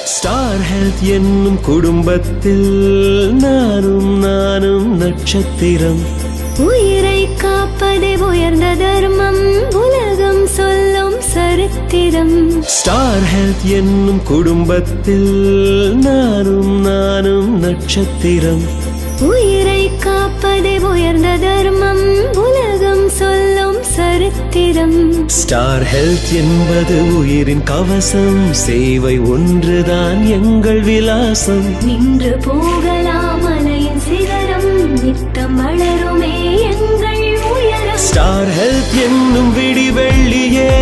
star health என்னும் குடும்பத்தில் நானும் நானும் நட்சத்திரம் உயிரை காப்பதே உயர்ந்த தர்மம் உலகம் சொல்லும் சரித்திரம் ஸ்டார் ஹெல்த் என்னும் குடும்பத்தில் நானும் நானும் நட்சத்திரம் உயிரை காப்பதே உயர்ந்த தர்மம் உலகம் சொல்லும் சரித்திரம் ஸ்டார் ஹெல்த் என்பது உயிரின் கவசம் சேவை ஒன்றுதான் எங்கள் விலாசம் நின்று போகலாம் மலையின் சிகரம் நித்தம் வளருமே எங்கள் உயரம் ஸ்டார் ஹெல்த் என்னும் விடிவெள்ளியே